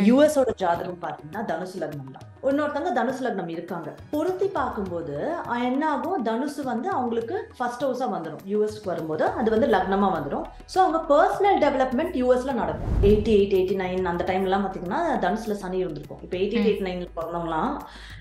யூஎஸோட ஜாதகம் பார்த்தீங்கன்னா தனுசு லக்னம் தான் இன்னொருத்தவங்க தனுசு லக்னம் இருக்காங்க பொருத்தி பார்க்கும்போது அஹ், என்ன ஆகும் தனுசு வந்து அவங்களுக்கு ஃபர்ஸ்ட் ஹவுஸா வந்துடும் யூஎஸ்க்கு வரும்போது அது வந்து லக்னமா வந்துடும் ஸோ அவங்க பர்சனல் டெவலப்மெண்ட் யூஎஸ்ல நடக்கும் எயிட்டி எயிட் எயிட்டி நைன் அந்த டைம்லாம் பார்த்தீங்கன்னா தனுசுல சனி இருந்திருக்கும் இப்போ எயிட்டி எயிட் நைன்ல பிறந்தவங்களாம்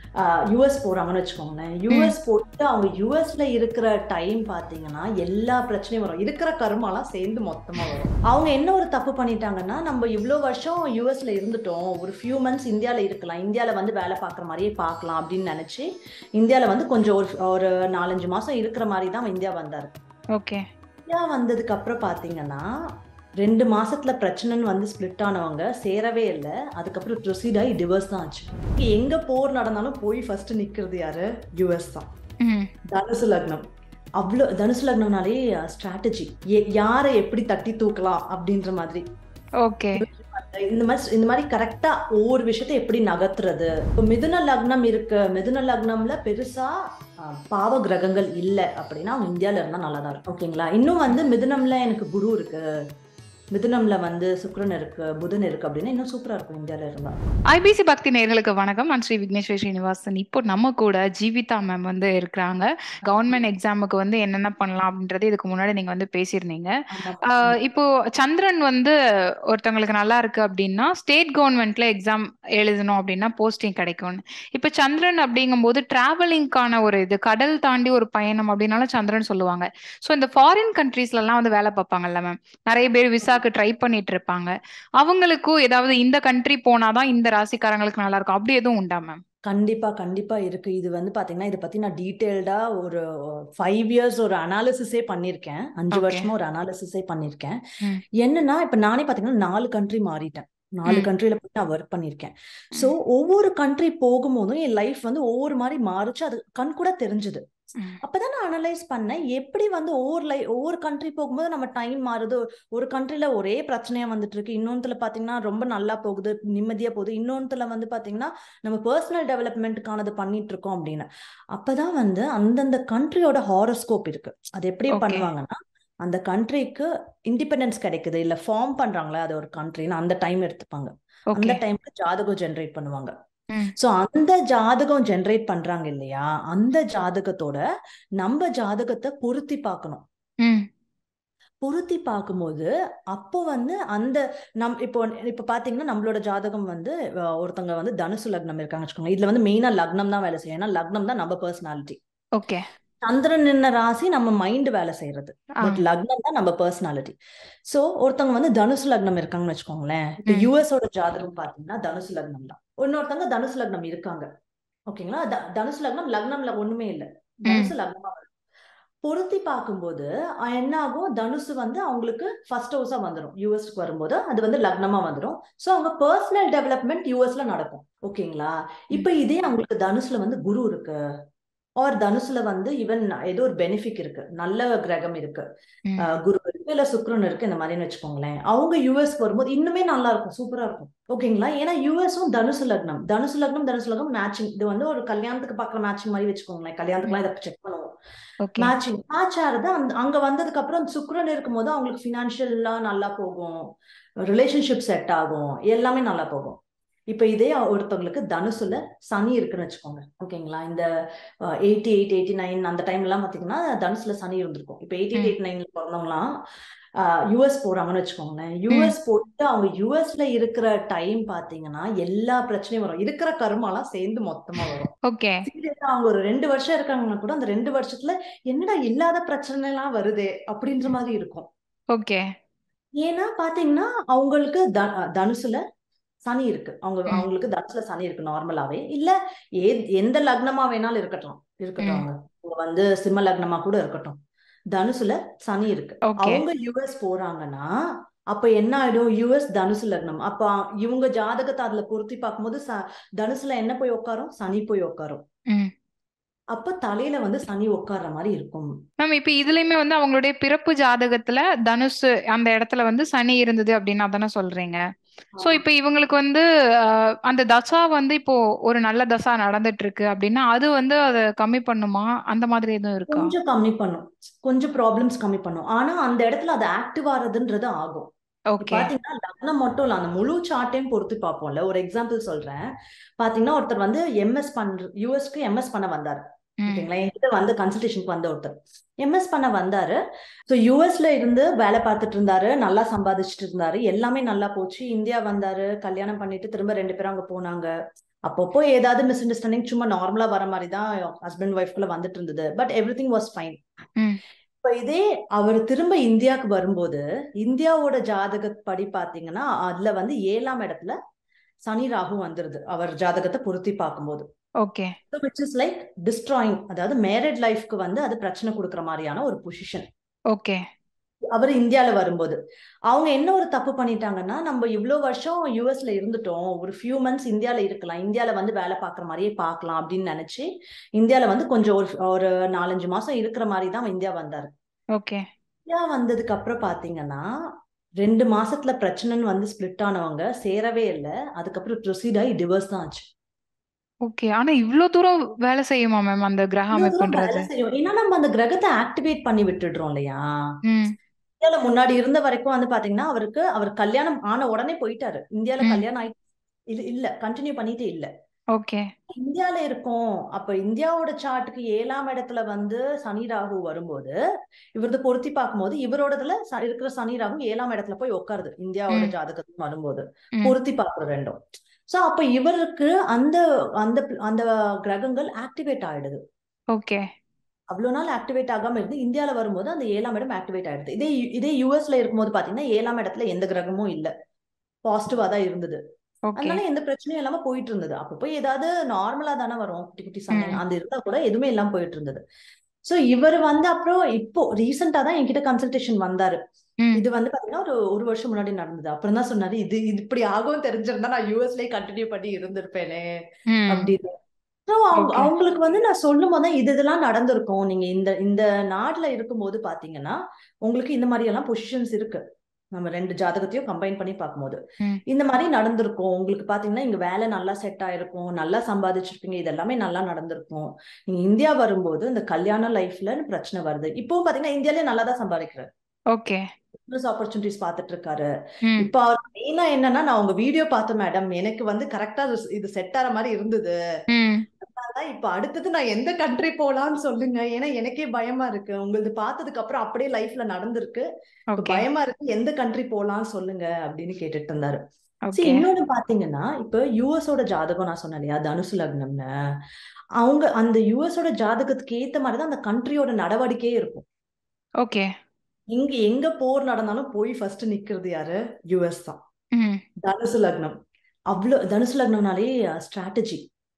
யூஎஸ் போறாங்கன்னு வச்சுக்கோங்களேன் யூஎஸ் போட்டு அவங்க யூஎஸ்ல இருக்கிற டைம் பார்த்தீங்கன்னா எல்லா பிரச்சனையும் வரும் இருக்கிற கருமாலாம் சேர்ந்து மொத்தமா வரும் அவங்க என்ன ஒரு தப்பு பண்ணிட்டாங்கன்னா நம்ம இவ்வளோ வருஷம் யூஎஸ்ல இருந்துட்டோம் ஒரு ஃபியூ மந்த்ஸ் இந்தியாவில் இருக்கலாம் இந்தியாவில் வந்து வேலை பார்க்குற மாதிரியே பார்க்கலாம் அப்படின்னு நினச்சி இந்தியாவில் வந்து கொஞ்சம் ஒரு ஒரு நாலஞ்சு மாதம் இருக்கிற மாதிரி தான் இந்தியா வந்தார் ஓகே இந்தியா வந்ததுக்கு அப்புறம் பார்த்தீங்கன்னா ரெண்டு மாசத்துல பிரச்சனைன்னு வந்து ஸ்ப்ளிட் ஆனவங்க சேரவே இல்லை அதுக்கப்புறம் ப்ரொசீட் ஆகி டிவோர்ஸ் தான் ஆச்சு எங்க போர் நடந்தாலும் போய் ஃபர்ஸ்ட் நிக்கிறது யாரு யுஎஸ் தான் ம் தனுசு லக்னம் அவ்வளோ தனுசு லக்னம்னாலே ஸ்ட்ராட்டஜி யாரை எப்படி தட்டி தூக்கலாம் அப்படின்ற மாதிரி ஓகே இந்த மாதிரி இந்த மாதிரி கரெக்டா ஒவ்வொரு விஷயத்தை எப்படி நகர்த்துறது இப்போ மிதுன லக்னம் இருக்கு மிதுன லக்னம்ல பெருசா ஆஹ், பாவ கிரகங்கள் இல்லை அப்படின்னா அவங்க இந்தியால இருந்தா நல்லா தான் இருக்கும் ஓகேங்களா இன்னும் வந்து மிதுனம்ல எனக்கு குரு இருக்கு மிதுனம்ல வந்து சுக்கிரன் இருக்கு புதன் இருக்கு அப்படின்னா இன்னும் சூப்பரா இருக்கும் இந்தியால இருந்தா ஐபிசி பக்தி நேர்களுக்கு வணக்கம் நான் ஸ்ரீ விக்னேஸ்வர் ஸ்ரீனிவாசன் இப்போ நம்ம கூட ஜீவிதா மேம் வந்து இருக்கிறாங்க கவர்மெண்ட் எக்ஸாமுக்கு வந்து என்னென்ன பண்ணலாம் அப்படின்றது இதுக்கு முன்னாடி நீங்க வந்து பேசியிருந்தீங்க ஆஹ் இப்போ சந்திரன் வந்து ஒருத்தவங்களுக்கு நல்லா இருக்கு அப்படின்னா ஸ்டேட் கவர்மெண்ட்ல எக்ஸாம் எழுதணும் அப்படின்னா போஸ்டிங் கிடைக்கும்னு இப்போ சந்திரன் அப்படிங்கும்போது டிராவலிங்க்கான ஒரு இது கடல் தாண்டி ஒரு பயணம் அப்படின்னாலும் சந்திரன் சொல்லுவாங்க ஸோ இந்த ஃபாரின் கண்ட்ரீஸ்ல எல்லாம் வந்து வேலை பார்ப்பாங்கல்ல மேம் நிறைய பேர் விசாக்கு ட்ரை பண்ணிட்டு இருப்பாங்க அவங்களுக்கும் ஏதாவது இந்த கண்ட்ரி போனாதான் இந்த ராசிக்காரங்களுக்கு நல்லா இருக்கும் அப்படி எதுவும் உண்டா மேம் கண்டிப்பா கண்டிப்பா இருக்கு இது வந்து பாத்தீங்கன்னா இதை பத்தி நான் டீடைல்டா ஒரு ஃபைவ் இயர்ஸ் ஒரு அனாலிசிஸே பண்ணிருக்கேன் அஞ்சு Okay. வருஷமா ஒரு அனாலிசிஸே பண்ணிருக்கேன் ம். என்னன்னா இப்ப நானே பாத்தீங்கன்னா நாலு கண்ட்ரி மாறிட்டேன் நாலு ம். கண்ட்ரில போய் நான் ஒர்க் பண்ணிருக்கேன் சோ ஒவ்வொரு கண்ட்ரி போகும்போதும் என் லைஃப் வந்து ஒவ்வொரு மாதிரி மாறுச்சு அது கண் கூட தெரிஞ்சது ம். அப்பதான் நான் அனலைஸ் பண்ணேன் எப்படி வந்து ஒவ்வொரு லை ஒவ்வொரு கண்ட்ரி போகும்போது நம்ம டைம் மாறுது ஒரு கண்ட்ரில ஒரே பிரச்சனையா வந்துட்டு இருக்கு இன்னொன்றுல பாத்தீங்கன்னா ரொம்ப நல்லா போகுது நிம்மதியா போகுது இன்னொன்றுல வந்து பாத்தீங்கன்னா நம்ம பர்சனல் டெவலப்மெண்ட்டுக்கானது பண்ணிட்டு இருக்கோம் அப்படின்னு அப்பதான் வந்து அந்தந்த கண்ட்ரியோட ஹாரோஸ்கோப் இருக்கு அது எப்படி Okay. பண்ணுவாங்கன்னா அந்த கண்ட்ரிக்கு இண்டிபெண்டன்ஸ் கிடைக்குது இல்ல ஃபார்ம் பண்றாங்களே அது ஒரு கண்ட்ரின்னு அந்த டைம் எடுத்துப்பாங்க அந்த ஓகே டைம்ல ஜாதகம் ஜெனரேட் பண்ணுவாங்க ம். சோ அந்த ஜாதகம் ஜெனரேட் பண்றாங்க இல்லையா அந்த ஜாதகத்தோட நம்ம ஜாதகத்தை பொருத்தி பார்க்கணும் ம் பொருத்தி பார்க்கும்போது அப்போ வந்து அந்த நம் இப்போ இப்போ பாத்தீங்கன்னா நம்மளோட ஜாதகம் வந்து அஹ், ஒருத்தவங்க வந்து தனுசு லக்னம் இருக்காங்க வச்சுக்கோங்க இதுல வந்து மெயினா லக்னம் தான் வேலை செய்யும் ஏன்னா லக்னம் தான் நம்ம பர்சனாலிட்டி ஓகே சந்திரன் நின்ன ராசி நம்ம மைண்ட் வேலை செய்யறது ஆ பட் லக்னம் தான் நம்ம பர்சனாலிட்டி சோ ஒருத்தவங்க வந்து தனுசு லக்னம் இருக்காங்கன்னு வச்சுக்கோங்களேன் இப்போ ம். யூஎஸோட ஜாதகம் பாத்தீங்கன்னா தனுசு லக்னம் தான் இன்னொருத்தவங்க தனுசு லக்னம் இருக்காங்க ஓகேங்களா த- தனுசு லக்னம் லக்னம்ல ஒண்ணுமே இல்ல தனுசு லக்னமா வரும் பொருத்தி பார்க்கும்போது அஹ், என்ன ஆகும் தனுசு வந்து அவங்களுக்கு ஃபர்ஸ்ட் ஹவுஸா வந்துடும் யூஎஸ்க்கு வரும்போது அது வந்து லக்னமா வந்துடும் சோ அவங்க பர்சனல் டெவலப்மெண்ட் யூஎஸ்ல நடக்கும் ஓகேங்களா இப்ப இதே அவங்களுக்கு தனுசுல வந்து குரு இருக்கு ஆர் தனுசுல வந்து ஈவன் ஏதோ ஒரு பெனிஃபிட் இருக்கு நல்ல கிரகம் இருக்கு ம். அஹ் குரு இருக்கு இல்ல சுக்கிரன் இருக்கு இந்த மாதிரின்னு வச்சுக்கோங்களேன் அவங்க யூஎஸ் வரும்போது இன்னுமே நல்லா இருக்கும் சூப்பரா இருக்கும் ஓகேங்களா ஏன்னா யூஎஸும் தனுசு லக்னம் தனுசு லக்னம் தனுசு லக்னம் மேட்சிங் இது வந்து ஒரு கல்யாணத்துக்கு பார்க்குற மேட்சிங் மாதிரி வச்சுக்கோங்களேன் கல்யாணத்துக்குலாம் இதை செக் பண்ணுவோம் ஓகே மேட்சிங் மேட்ச் ஆறது அந்த அங்க வந்ததுக்கு அப்புறம் சுக்கிரன் இருக்கும்போது அவங்களுக்கு ஃபினான்ஷியல்லாம் நல்லா போகும் ரிலேஷன்ஷிப் செட் ஆகும் எல்லாமே நல்லா போகும் இப்ப இதே ஒருத்தவங்களுக்கு தனுசுல சனி இருக்குன்னு வச்சுக்கோங்க ஓகேங்களா இந்த எயிட்டி எயிட் எயிட்டி நைன் அந்த டைம் எல்லாம் பாத்தீங்கன்னா தனுசுல சனி இருந்திருக்கும் இப்ப எயிட்டி ம். எயிட் நைன்ல பிறந்தவங்களாம் யூஎஸ் போறாங்கன்னு வச்சுக்கோங்களேன் யூஎஸ் போட்டு அவங்க யூஎஸ்ல இருக்கிற டைம் பாத்தீங்கன்னா எல்லா பிரச்சனையும் வரும் இருக்கிற கருமாலாம் சேர்ந்து மொத்தமா வரும் ஓகே சீரியஸா அவங்க ஒரு ரெண்டு வருஷம் இருக்காங்கன்னா கூட அந்த ரெண்டு வருஷத்துல என்னடா இல்லாத பிரச்சனை எல்லாம் வருதே அப்படின்ற மாதிரி இருக்கும் ஓகே ஏன்னா பாத்தீங்கன்னா அவங்களுக்கு த- தனுசுல சனி இருக்கு அவங்க ம். அவங்களுக்கு தனுசுல சனி இருக்கு நார்மலாவே இல்ல ஏ எந்த லக்னமா வேணாலும் இருக்கட்டும் இருக்கட்டும் ம். அவங்க அவங்க வந்து சிம்ம லக்னமா கூட இருக்கட்டும் தனுசுல சனி இருக்கு ஓகே அவங்க யுஎஸ் போறாங்கன்னா அப்ப என்ன ஆயிடும் யுஎஸ் தனுசு லக்னம் அப்ப இவங்க ஜாதகத்தை அதுல பொருத்தி பார்க்கும்போது ச- தனுசுல என்ன போய் உட்காரும் சனி போய் உட்காரும் ம் அப்ப தலையில வந்து சனி உட்கார்ற மாதிரி இருக்கும் மேம் இப்ப இதுலயுமே வந்து அவங்களுடைய பிறப்பு ஜாதகத்துல தனுசு அந்த இடத்துல வந்து சனி இருந்தது அப்படின்னா தானே சொல்றீங்க சோ ஆமா. இப்ப இவங்களுக்கு வந்து ஆஹ், அந்த தசா வந்து இப்போ ஒரு நல்ல தசா நடந்துட்டு இருக்கு அப்படின்னா அது வந்து அதை கம்மி பண்ணுமா அந்த மாதிரி எதுவும் இருக்கா கொஞ்சம் கம்மி பண்ணும் கொஞ்சம் ப்ராப்ளம்ஸ் கம்மி பண்ணும் ஆனா அந்த இடத்துல அது ஆக்டிவ் ஆறதுன்றது ஆகும் இப்ப ஓகே பாத்தீங்கன்னா லக்னம் மட்டும் இல்ல அந்த முழு சார்ட்டையும் பொறுத்து பார்ப்போம்ல ஒரு எக்ஸாம்பிள் சொல்றேன் பாத்தீங்கன்னா ஒருத்தர் வந்து எம்எஸ் பண்ற யூஎஸ்க்கு எம்எஸ் பண்ண வந்தாரு ம் ஓகேங்களா என்கிட்ட வந்து கன்சல்டேஷனுக்கு வந்த ஒருத்தர் எம்எஸ் பண்ண வந்தாரு ஸோ யூஎஸ்ல இருந்து வேலை பார்த்துட்டு இருந்தாரு நல்லா சம்பாதிச்சுட்டு இருந்தாரு எல்லாமே நல்லா போச்சு இந்தியா வந்தாரு கல்யாணம் பண்ணிட்டு திரும்ப ரெண்டு பேரும் அங்க போனாங்க அப்பப்போ ஏதாவது மிஸ் அண்டர்ஸ்டாண்டிங் சும்மா நார்மலா வர மாதிரி தான் ஹஸ்பண்ட் ஒய்ஃப்குள்ள வந்துட்டு இருந்தது but everything was fine ம் இப்ப இதே அவர் திரும்ப இந்தியாவுக்கு வரும்போது இந்தியாவோட ஜாதகப்படி பாத்தீங்கன்னா அதுல வந்து ஏழாம் இடத்துல சனி ராகு வந்துருது அவர் ஜாதகத்தை பொருத்தி பார்க்கும்போது okay which is like destroying அதாவது மேரிட் லைஃப்க்கு வந்து அது பிரச்சனை கொடுக்குற மாதிரியான ஒரு பொசிஷன் ஓகே அவர் இந்தியால வரும்போது அவங்க என்ன ஒரு தப்பு பண்ணிட்டாங்கன்னா நம்ம இவ்வளோ வருஷம் யூஎஸ்ல இருந்துட்டோம் ஒரு ஃபியூ மந்த்ஸ் இந்தியால இருக்கலாம் இந்தியால வந்து வேலை பார்க்குற மாதிரியே பார்க்கலாம் அப்படின்னு நினைச்சு இந்தியால வந்து கொஞ்சம் ஒரு ஒரு நாலஞ்சு மாசம் இருக்கிற மாதிரி தான் இந்தியா வந்தாரு ஓகே இந்தியா வந்ததுக்கு அப்புறம் பாத்தீங்கன்னா ரெண்டு மாசத்துல பிரச்சனைன்னு வந்து ஸ்பிளிட் ஆனவங்க சேரவே இல்லை அதுக்கப்புறம் ப்ரொசீட் ஆகி டிவோர்ஸ் தான் ஆச்சு ஓகே ஆனா இவ்ளோ தூரம் வேலை செய்யுமா மேம் அந்த கிரக இவ்வளவு தூரம் அமைப்புன்றது வேலை செய்யும் ஏன்னா நம்ம அந்த கிரகத்தை ஆக்டிவேட் பண்ணி விட்டுடுறோம் இல்லையா ம் இந்தியால முன்னாடி இருந்த வரைக்கும் வந்து பாத்தீங்கன்னா அவருக்கு அவர் கல்யாணம் ஆன உடனே போயிட்டாரு இந்தியால ம் கல்யாணம் ஆயி இல்ல இல்ல கண்டினியூ பண்ணிட்டே இல்ல ஓகே இந்தியால இருக்கோம் அப்ப இந்தியாவோட சார்ட்டுக்கு ஏழாம் இடத்துல வந்து சனி ராகு வரும்போது இவரது பொருத்தி பார்க்கும்போது இவரோடதுல ச- இருக்கிற சனி ராகு ஏழாம் இடத்துல போய் உட்காருது இந்தியாவோட ம் ஜாதகத்துக்கு வரும்போது ம் பொருத்தி பார்க்குற ரெண்டும் சோ அப்ப இவருக்கு அந்த அந்த அந்த கிரகங்கள் ஆக்டிவேட் ஆயிடுது ஓகே அவ்வளவு நாள் ஆக்டிவேட் ஆகாம இருந்து இந்தியால வரும்போது அந்த ஏழாம் இடம் ஆக்டிவேட் ஆயிடுது இதே இதே யூஎஸ்ல இருக்கும்போது பாத்தீங்கன்னா ஏழாம் இடத்துல எந்த கிரகமும் இல்ல பாசிட்டிவா தான் இருந்தது ஓகே அதனால எந்த பிரச்சனையும் இல்லாம போயிட்டு இருந்தது அப்ப போய் ஏதாவது நார்மலா தானே வரும் குட்டி குட்டி ம் சண்டைங்க அந்த இருந்தா கூட எதுவுமே இல்லாம போயிட்டு இருந்தது சோ இவர் வந்து அப்புறம் இப்போ ரீசெண்டா தான் என்கிட்ட கன்சல்டேஷன் வந்தாரு ம் இது வந்து பாத்தீங்கன்னா ஒரு ஒரு வருஷம் முன்னாடி நடந்தது அப்புறம் தான் சொன்னாரு இது இது இப்படி ஆகும் தெரிஞ்சிருந்தா நான் யூஎஸ்லயே கண்டினியூ பண்ணி இருந்திருப்பேனே ம் அப்படின்னு So, அவங்க ஓகே அவங்களுக்கு வந்து நான் சொல்லும் போது இது இதெல்லாம் நடந்திருக்கும் நீங்க இந்த இந்த நாட்டுல இருக்கும்போது பாத்தீங்கன்னா உங்களுக்கு இந்த மாதிரி எல்லாம் பொசிஷன்ஸ் இருக்கு நம்ம ரெண்டு ஜாதகத்தையும் கம்பைன் பண்ணி பார்க்கும்போது ம் இந்த மாதிரி நடந்திருக்கும் உங்களுக்கு பாத்தீங்கன்னா இங்க வேலை நல்லா செட் ஆயிருக்கும் நல்லா சம்பாதிச்சிருப்பீங்க இது எல்லாமே நல்லா நடந்திருக்கும் நீங்க இந்தியா வரும்போது இந்த கல்யாண லைஃப்ல பிரச்சனை வருது இப்பவும் பாத்தீங்கன்னா இந்தியாலயே நல்லா தான் சம்பாதிக்கிறாரு ஓகே பிசினஸ் ஆப்பர்ச்சுனிட்டிஸ் பார்த்துட்டு இருக்காரு ம் இப்ப அவர் மெயினா என்னன்னா நான் உங்க வீடியோ பார்த்தேன் மேடம் எனக்கு வந்து கரெக்டா இது செட் ஆற மாதிரி இருந்தது ம் அதான் இப்ப அடுத்தது நான் எந்த கண்ட்ரி போலான்னு சொல்லுங்க ஏன்னா எனக்கே பயமா இருக்கு உங்களது பார்த்ததுக்கு அப்புறம் அப்படியே லைஃப்ல நடந்திருக்கு இப்ப ஓகே பயமா இருக்கு எந்த கண்ட்ரி போலான்னு சொல்லுங்க அப்படின்னு கேட்டுட்டு இருந்தாரு சரி ஓகே இன்னொன்னு பாத்தீங்கன்னா இப்ப யூஎஸோட ஜாதகம் நான் சொன்னேன் இல்லையா தனுசு லக்னம்னு அவங்க அந்த யூஎஸோட ஜாதகத்துக்கு ஏத்த மாதிரிதான் அந்த கண்ட்ரியோட நடவடிக்கையே இருக்கும் ஓகே இங்க எங்க போர் நடந்தாலும் போய் ஃபர்ஸ்ட் நிக்கிறது யாரு யூஎஸ் தான் ம் தனுசு லக்னம் அவ்வளவு தனுசு லக்னம்னாலே ஸ்ட்ராட்டஜி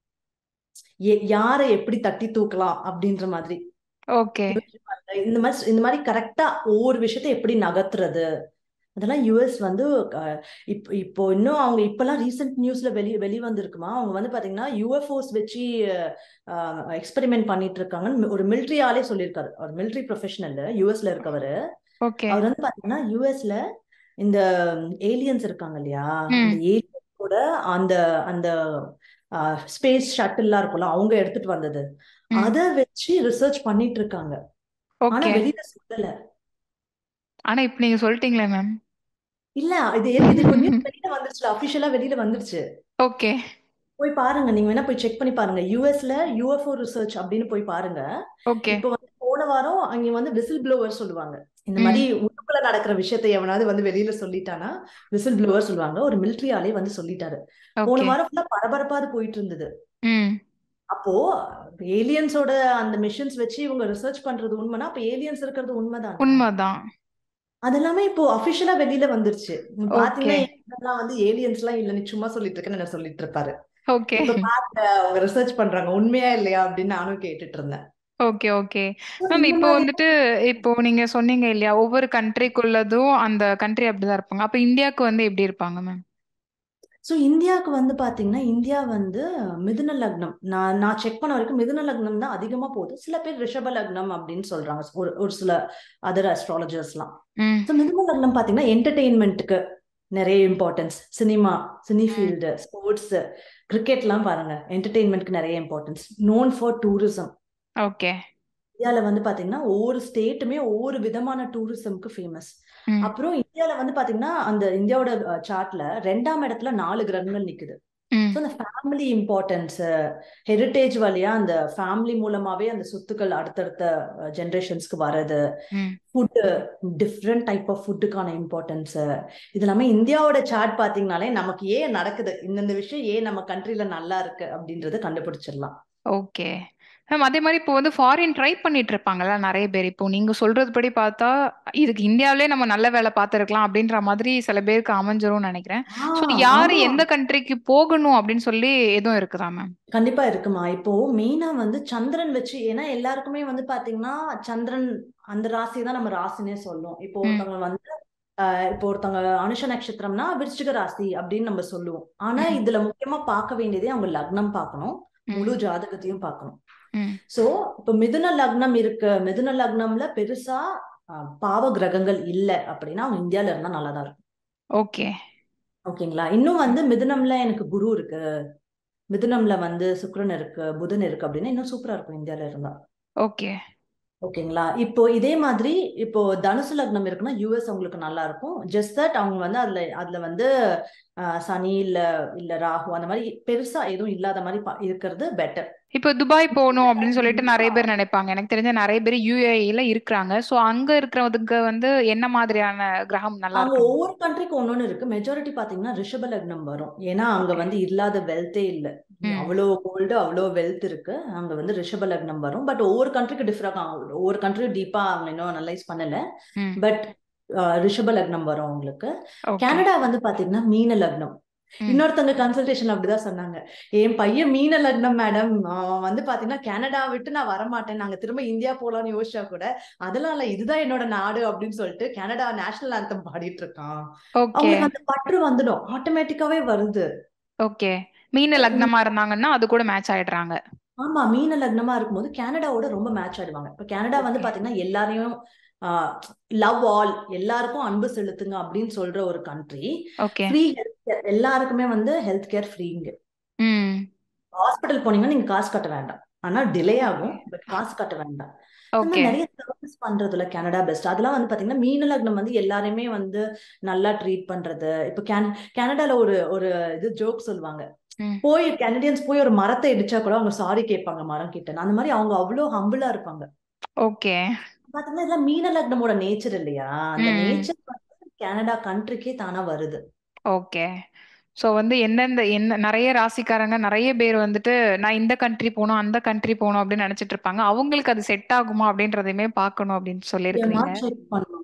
யாரை எப்படி தட்டி தூக்கலாம் அப்படின்ற மாதிரி ஓகே இந்த மாதிரி இந்த மாதிரி கரெக்டா ஒவ்வொரு விஷயத்தை எப்படி நகர்த்துறது அதெல்லாம் யூஎஸ் வந்து அஹ், இப்போ இப்போ இன்னும் அவங்க இப்பெல்லாம் ரீசெண்ட் நியூஸ்ல வெளி வெளி வந்திருக்குமா அவங்க வந்து பாத்தீங்கன்னா யூஎஃப்ஓஸ் வச்சு எக்ஸ்பெரிமெண்ட் பண்ணிட்டு இருக்காங்கன்னு ஒரு military ஆளே சொல்லியிருக்காரு ஒரு military ப்ரொஃபஷனல் யூஎஸ்ல இருக்கவர் ஓகே அவர் வந்து பாத்தீங்கன்னா யூஎஸ்ல இந்த ஏலியன்ஸ் இருக்காங்க இல்லையா ம் அந்த ஏலியன்ஸோட அந்த அந்த ஸ்பேஸ் ஷட்டில்லாம் இருக்கும்ல அவங்க எடுத்துட்டு வந்தது ம் அத வச்சு ரிசர்ச் பண்ணிட்டு இருக்காங்க ஆனா ஓகே வெளியில சொல்லல ஆனா இப்ப நீங்க சொல்லிட்டீங்களே மேம் இல்ல இது இது இப்போ நியூஸ் வெளியில வந்துருச்சு அபிஷியலா வெளியில வந்துருச்சு ஓகே போய் பாருங்க நீங்க வேணா போய் செக் பண்ணி பாருங்க யூஎஸ்ல யூஎஃப்ஓ ரிசர்ச் அப்படின்னு போய் பாருங்க ஓகே இப்போ வந்து போன வாரம் அங்க வந்து விசில் ப்ளோவர் சொல்லுவாங்க இந்த ம் மாதிரி உள்ளுக்குள்ள நடக்கிற விஷயத்தை எவனாவது வந்து வெளியில சொல்லிட்டானா விசில் ப்ளோவர் சொல்லுவாங்க ஒரு military ஆளே வந்து சொல்லிட்டாரு போன ஓகே வாரம் ஃபுல்லா பரபரப்பாது போயிட்டு இருந்தது ம் அப்போ ஏலியன்ஸோட அந்த மிஷன்ஸ் வச்சு இவங்க ரிசர்ச் பண்றது உண்மைனா அப்ப ஏலியன்ஸ் இருக்கிறது உண்மைதானே உண்மைதான் அதெல்லாமே இப்போ அபிஷியலா வெளியில வந்துருச்சு நீங்க ஓகே பாத்தீங்கன்னா இதெல்லாம் வந்து ஏலியன்ஸ் எல்லாம் இல்ல நீ சும்மா சொல்லிட்டு இருக்கேன்னு என்ன சொல்லிட்டு இருப்பாரு ஓகே இப்ப பாருங்க அவங்க ரிசர்ச் பண்றாங்க உண்மையா இல்லையா அப்படின்னு நானும் கேட்டுட்டு இருந்தேன் ஓகே ஓகே So, மேம் இந்த இப்போ மாதிரி வந்துட்டு இப்போ நீங்க சொன்னீங்க இல்லையா ஒவ்வொரு கண்ட்ரிக்குள்ளதும் அந்த கண்ட்ரி அப்படிதான் இருப்பாங்க அப்ப இந்தியாவுக்கு வந்து எப்படி இருப்பாங்க மேம் ஸோ இந்தியாவுக்கு வந்து பாத்தீங்கன்னா இந்தியா வந்து மிதுன லக்னம் நான் நான் செக் பண்ண வரைக்கும் மிதுன லக்னம் தான் அதிகமா போகுது சில பேர் ரிஷப லக்னம் அப்படின்னு சொல்றாங்க ஒரு ஒரு சில அதர் அஸ்ட்ராலஜர்ஸ்லாம் ம் ஸோ மிதுன லக்னம் பாத்தீங்கன்னா என்டர்டெயின்மெண்ட்டுக்கு நிறைய importance cinema cine hmm field sports கிரிக்கெட்லாம் பாருங்க என்டர்டெயின்மெண்ட்க்கு நிறைய importance known for tourism okay இந்தியால வந்து பாத்தீங்கன்னா ஒவ்வொரு ஸ்டேட்டுமே ஒவ்வொரு விதமான டூரிசம்க்கு ஃபேமஸ் ம் அப்புறம் இந்தியால வந்து பாத்தீங்கன்னா அந்த இந்தியாவோட சார்ட்ல ரெண்டாம் இடத்துல நாலு கிரகங்கள் நிக்குது ம் ஸோ அந்த ஃபேமிலி இம்பார்ட்டன்ஸ் ஹெரிட்டேஜ் வழியா அந்த ஃபேமிலி மூலமாவே அந்த சொத்துக்கள் அடுத்தடுத்த ஜென்ரேஷன்ஸ்க்கு வர்றது ம் ஃபுட்டு டிஃப்ரெண்ட் டைப் ஆஃப் ஃபுட்டுக்கான இம்பார்ட்டன்ஸ் இது இல்லாம இந்தியாவோட சார்ட் பாத்தீங்கனாலே நமக்கு ஏன் நடக்குது இந்தந்த விஷயம் ஏன் நம்ம கண்ட்ரில நல்லா இருக்கு அப்படின்றத கண்டுபிடிச்சிடலாம் ஓகே மேம் அதே மாதிரி இப்போ வந்து ஃபாரின் ட்ரை பண்ணிட்டு இருப்பாங்கல்ல நிறைய பேர் இப்போ நீங்க சொல்றது படி பார்த்தா இதுக்கு இந்தியாவிலே நம்ம நல்ல வேலை பார்த்துருக்கலாம் அப்படின்ற மாதிரி சில பேருக்கு அமைஞ்சிரும்னு நினைக்கிறேன் ஸோ ஆஹ் யாரு ஆமா எந்த கண்ட்ரிக்கு போகணும் அப்படின்னு சொல்லி எதுவும் இருக்குதா மேம் கண்டிப்பா இருக்குமா இப்போ மெயினா வந்து சந்திரன் வச்சு ஏன்னா எல்லாருக்குமே வந்து பாத்தீங்கன்னா சந்திரன் அந்த ராசி தான் நம்ம ராசினே சொல்லுவோம் இப்போ ம் ஒருத்தவங்க வந்து ஆஹ் இப்போ ஒருத்தவங்க அனுஷ நட்சத்திரம்னா விருச்சிக ராசி அப்படின்னு நம்ம சொல்லுவோம் ஆனா ம் இதுல முக்கியமா பார்க்க வேண்டியதே அவங்க லக்னம் பார்க்கணும் முழு ம் ஜாதகத்தையும் பார்க்கணும் ம் சோ இப்போ மிதுன லக்னம் இருக்கு மிதுன லக்னம்ல பெருசா ஆஹ் பாவ கிரகங்கள் இல்ல அப்படின்னா அவங்க இந்தியால இருந்தா நல்லாதான் இருக்கும் ஓகே ஓகேங்களா இன்னும் வந்து மிதுனம்ல எனக்கு குரு இருக்கு மிதுனம்ல வந்து சுக்கிரன் இருக்கு புதன் இருக்கு அப்படின்னா இன்னும் சூப்பரா இருக்கும் இந்தியால இருந்தா ஓகே ஓகேங்களா இப்போ இதே மாதிரி இப்போ தனுசு லக்னம் இருக்குன்னா யூஎஸ் அவங்களுக்கு நல்லா இருக்கும் ஜஸ்ட் தட் அவங்க வந்து அதுல அதுல வந்து ஆஹ், சனி இல்ல இல்ல ராகு அந்த மாதிரி பெருசா எதுவும் இல்லாத மாதிரி பா- இருக்கிறது பெட்டர் இப்போ துபாய் போகணும் அப்படின்னு சொல்லிட்டு நிறைய பேர் நினைப்பாங்க எனக்கு தெரிஞ்ச நிறைய பேர் யூஏஇல இருக்கிறாங்க ஸோ அங்க இருக்கிறதுக்கு வந்து என்ன மாதிரியான கிரகம் நல்லா அங்க இருக்கும் ஒவ்வொரு கண்ட்ரிக்கு ஒன்னொன்னு இருக்கு மெஜாரிட்டி பாத்தீங்கன்னா ரிஷப லக்னம் வரும் ஏன்னா அங்க ஓகே வந்து இல்லாத வெல்த்தே இல்ல ம் அவ்வளோ கோல்டு அவ்வளோ வெல்த் இருக்கு அங்க வந்து ரிஷப லக்னம் வரும் பட் ஒவ்வொரு கண்ட்ரிக்கு டிஃபரெண்ட் ஆகும் ஒவ்வொரு கண்ட்ரியும் டீப்பா அவங்க இன்னும் அனலைஸ் பண்ணல ம் பட் ரிஷப லக்னம் வரும் அவங்களுக்கு ஓகே கனடா வந்து பாத்தீங்கன்னா மீன லக்னம் ம் இன்னொருத்தவங்க கன்சல்டேஷன் அப்படிதான் சொன்னாங்க என் பையன் மீன லக்னம் மேடம் அவன் வந்து பாத்தீங்கன்னா கனடா விட்டு நான் வரமாட்டேன் நாங்க திரும்ப இந்தியா போலாம்னு யோசிச்சா கூட அதெல்லாம் இல்ல இதுதான் என்னோட நாடு அப்படின்னு சொல்லிட்டு கனடா நேஷனல் ஆந்தம் பாடிட்டு இருக்கான் ஓகே அவங்களுக்கு அந்த பற்று வந்துடும் ஆட்டோமேட்டிக்காவே வருது ஓகே மீன லக்னமா இருந்தாங்கன்னா அது கூட மேட்ச் ஆயிடுறாங்க ஆமா மீன லக்னமா இருக்கும்போது கனடாவோட ரொம்ப மேட்ச் ஆயிடுவாங்க இப்ப கனடா வந்து ஓகே பாத்தீங்கன்னா எல்லாரையும் லவ் ஆல் எல்லாருக்கும் அன்பு செலுத்துங்க அப்படின்னு சொல்ற ஒரு country okay free health care எல்லாருக்குமே வந்து ஹெல்த் கேர் ஃப்ரீங்க ம் ஹாஸ்பிட்டல் போனீங்கன்னா நீங்க காசு கட்ட வேண்டாம் ஆனா டிலே ஓகே ஆகும் பட் காசு கட்ட வேண்டாம் இந்த மாதிரி ஓகே நிறைய சர்வீஸ் பண்றதுல கனடா பெஸ்ட் அதெல்லாம் வந்து பாத்தீங்கன்னா மீன லக்னம் வந்து எல்லாருமே வந்து நல்லா ட்ரீட் பண்றது இப்ப கேன் கனடால ஒரு ஒரு இது ஜோக் சொல்லுவாங்க ம் போய் கனடியன்ஸ் போய் ஒரு மரத்தை இடிச்சா கூட அவங்க சாரி கேட்பாங்க மரம் கிட்ட அந்த மாதிரி அவங்க அவ்வளோ ஹம்பிளா இருப்பாங்க ஓகே பாத்தீங்கன்னா இதெல்லாம் மீன லக்னமோட நேச்சர் இல்லையா அந்த ம் ம் நேச்சர் வந்து கனடா கண்ட்ரிக்கே தானா வருது ஓகே ஸோ வந்து எந்தெந்த என்ன நிறைய ராசிக்காரங்க நிறைய பேர் வந்துட்டு நான் இந்த கண்ட்ரி போகணும் அந்த கண்ட்ரி போகணும் அப்படின்னு நினைச்சிட்டு இருப்பாங்க அவங்களுக்கு அது செட் ஆகுமா அப்படின்றதையுமே பார்க்கணும் அப்படின்னு முக்கியமா சொல்லியிருக்கிறீங்க செக் பண்ணணும்